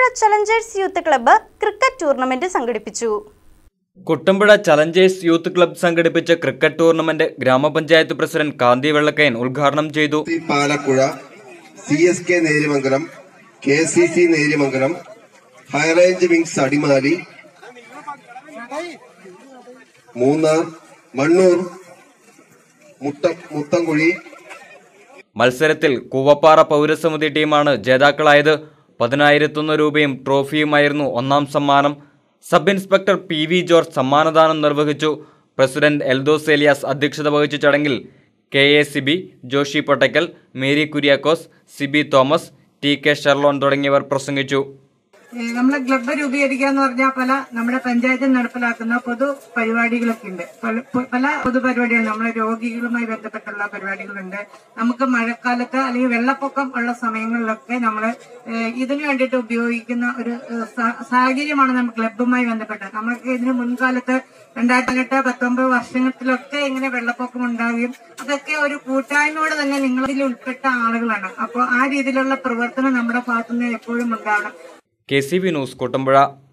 Challengers Youth Club cricket tournament സംഘടിപ്പിച്ചു Kuttampuzha Challengers Youth Club സംഘടിപ്പിച്ച cricket tournament ഗ്രാമപഞ്ചായത്ത് president Kanthi Vellakkayan ഉദ്ഘാടനം ചെയ്തു C Palakkuzha C S K Neriyamangalam K C C Neriyamangalam High Range Wings Adimali Munnar Mannur മുട്ട മുത്തംകുഴി മത്സരത്തിൽ കൂവപ്പാറ പൗരസമിതി ടീമാണ് ജേതാക്കളായത് പതിനായിരത്തൊന്ന് രൂപയും ട്രോഫിയുമായിരുന്നു ഒന്നാം സമ്മാനം sub inspector P V George സമ്മാനദാനം നിർവഹിച്ചു പ്രസിഡന്റ് എൽദോസ് ഏലിയാസ് അധ്യക്ഷത വഹിച്ച ചടങ്ങിൽ K A Siby Joshy Pottakkal Mary Kuriakose Siby Thomas T K Sherlon തുടങ്ങിയവർ പ്രസംഗിച്ചു ഏഹ് നമ്മളെ ക്ലബ്ബ് രൂപീകരിക്കുക എന്ന് പറഞ്ഞാൽ പല നമ്മുടെ പഞ്ചായത്തിൽ നടപ്പിലാക്കുന്ന പൊതു പരിപാടികളൊക്കെ ഉണ്ട് പല പ- പല പൊതു പരിപാടികൾ നമ്മളെ രോഗികളുമായി ബന്ധപ്പെട്ടുള്ള പരിപാടികളുണ്ട് നമുക്ക് മഴക്കാലത്ത് അല്ലെങ്കിൽ വെള്ളപ്പൊക്കം ഉള്ള സമയങ്ങളിലൊക്കെ നമ്മൾ ഇതിനു വേണ്ടിയിട്ട് ഉപയോഗിക്കുന്ന ഒരു ഏഹ്, സാ- സാഹചര്യമാണ് നമ്മൾ ക്ലബ്ബുമായി ബന്ധപ്പെട്ട് നമ്മൾക്ക് ഇതിന് മുൻകാലത്ത് രണ്ടായിരത്തി പതിനെട്ട് പത്തൊമ്പത് വർഷങ്ങളിലൊക്കെ ഇങ്ങനെ വെള്ളപ്പൊക്കം ഉണ്ടാവുകയും അതൊക്കെ ഒരു കൂട്ടായ്മയോടെ തന്നെ നിങ്ങൾ ഇതിൽ ഉൾപ്പെട്ട ആളുകളാണ് അപ്പോൾ ആ രീതിയിലുള്ള പ്രവർത്തനം നമ്മുടെ ഭാഗത്തുനിന്ന് എപ്പോഴും ഉണ്ടാവണം K C B News Kuttampuzha